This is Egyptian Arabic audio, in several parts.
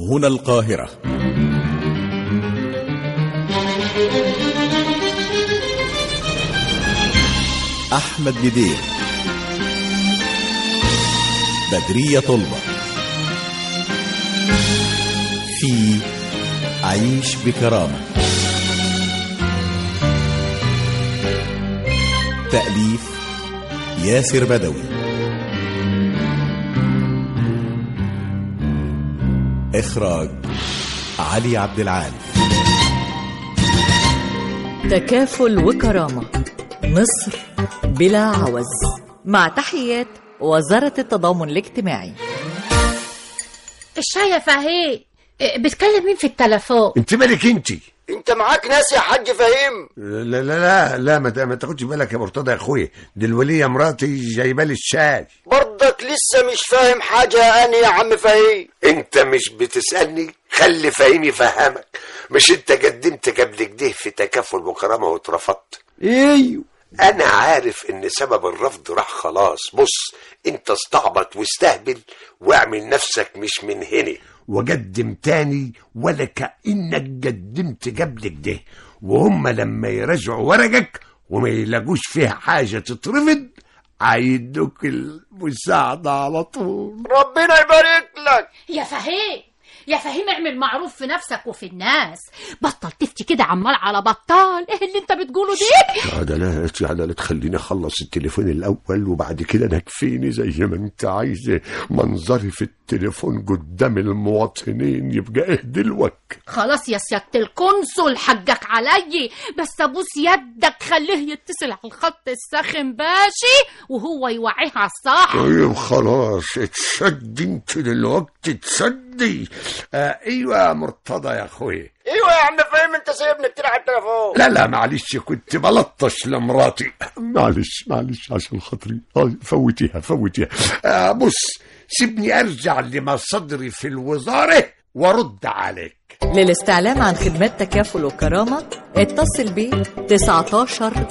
هنا القاهرة أحمد بدير بدرية طلبة في عيش بكرامة تأليف ياسر بدوي إخراج علي عبد العال تكافل وكرامة مصر بلا عوز مع تحيات وزارة التضامن الاجتماعي الشاي يا فهيم إيه، بتكلم مين في التليفون انت مالك انت انت معاك ناس يا حاج فهيم لا لا لا لا ما, تا- ما تاخدش بالك يا مرتضى يا اخويا دي الوليه مراتي جايبه لي الشاي برضك لسه مش فاهم حاجة أنا يا عم فهيم انت مش بتسالني خلي فهيم يفهمك مش انت قدمت قبل كده في تكافل وكرامه واترفضت ايوه انا عارف ان سبب الرفض راح خلاص بص انت استعبط واستهبل واعمل نفسك مش من هنا وقدم تاني ولا كأنك قدمت قبل كده وهم لما يراجعوا ورقك وما يلاقوش فيها حاجة تترفض عيدوك المساعدة على طول ربنا يبارك لك يا فهيم يا فهيم اعمل معروف في نفسك وفي الناس بطل تفتي كده عمال على بطال ايه اللي انت بتقوله دي عدلات يا عدلات خليني اخلص التليفون الاول وبعد كده نكفيني زي ما انت عايزه منظري في التليفون قدام المواطنين يبقى ايه دلوك خلاص يا سيادة القنصل حقك علي بس ابوس يدك خليه يتصل على الخط الساخن باشي وهو يوعيه على الصح طيب خلاص اتشد انت دلوقتي تصدي آه ايوه يا مرتضى يا اخوي ايوه يا عم فهيم انت سايبني كتير على التليفون لا لا معلش كنت بلطش لمراتي معلش معلش عشان خاطري آه، فوتيها فوتيها آه بص سيبني ارجع لمصدري في الوزاره وارد عليك للاستعلام عن خدمات تكافل وكرامة اتصل ب 19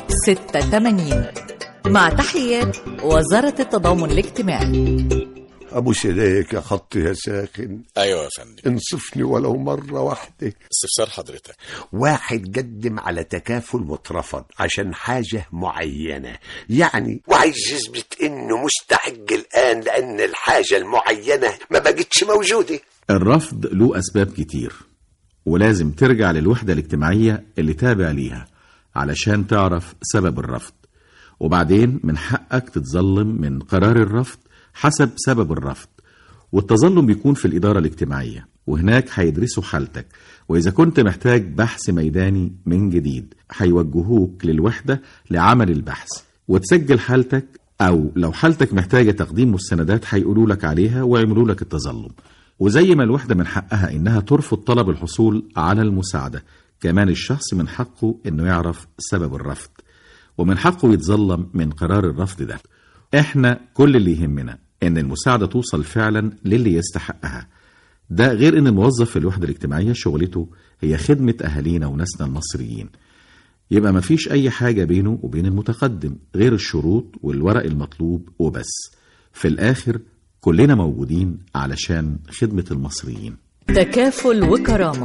86 مع تحيات وزارة التضامن الاجتماعي ابو سيديك يا خط يا ساخن أيوة يا فندم انصفني ولو مرة واحدة استفسار حضرتك واحد قدم على تكافل واترفض عشان حاجة معينة يعني وعايز يثبت انه مستحق الان لان الحاجة المعينة ما بقتش موجودة الرفض له أسباب كتير ولازم ترجع للوحدة الاجتماعية اللي تابع ليها علشان تعرف سبب الرفض وبعدين من حقك تتظلم من قرار الرفض حسب سبب الرفض والتظلم بيكون في الإدارة الاجتماعية وهناك هيدرسوا حالتك وإذا كنت محتاج بحث ميداني من جديد هيوجهوك للوحدة لعمل البحث وتسجل حالتك أو لو حالتك محتاجة تقديم مستندات هيقولوا لك عليها ويعملوا لك التظلم وزي ما الوحدة من حقها إنها ترفض طلب الحصول على المساعدة كمان الشخص من حقه إنه يعرف سبب الرفض ومن حقه يتظلم من قرار الرفض ده احنا كل اللي يهمنا ان المساعدة توصل فعلا للي يستحقها ده غير ان الموظف في الوحدة الاجتماعية شغلته هي خدمة اهالينا وناسنا المصريين يبقى مفيش اي حاجة بينه وبين المتقدم غير الشروط والورق المطلوب وبس في الاخر كلنا موجودين علشان خدمة المصريين تكافل وكرامة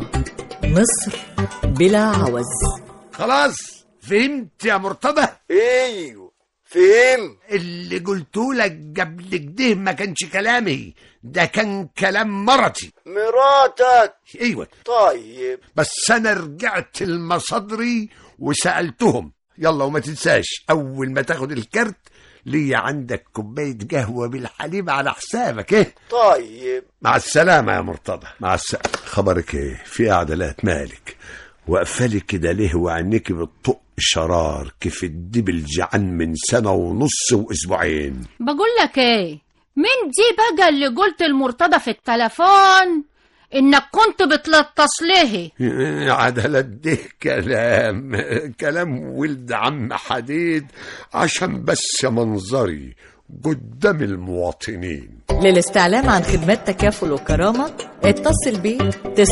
مصر بلا عوز خلاص فهمت يا مرتضى ايوه فهم اللي قلته لك قبل كده ما كانش كلامي ده كان كلام مرتي مراتك ايوه طيب بس انا رجعت لمصادري وسالتهم يلا وما تنساش اول ما تاخد الكارت ليا عندك كوبايه قهوه بالحليب على حسابك ايه طيب مع السلامه يا مرتضى مع السلامه خبرك ايه في عدلات مالك وقفلي كده ليه وعينيكي بتطق شرار كيف الدبل جعان من سنه ونص واسبوعين بقول لك ايه مين دي بقى اللي قلت المرتضى في التليفون انك كنت بتلطش ليه عدلات ده كلام كلام ولد عم حديد عشان بس منظري قدام المواطنين للاستعلام عن خدمات تكافل وكرامة اتصل ب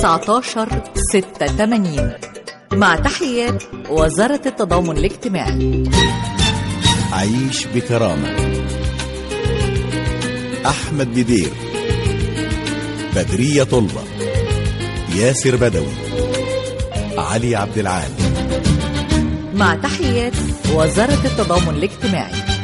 19 86 مع تحيات وزارة التضامن الاجتماعي عيش بكرامة أحمد بدير بدرية طلبة ياسر بدوي علي عبد العال مع تحيات وزارة التضامن الاجتماعي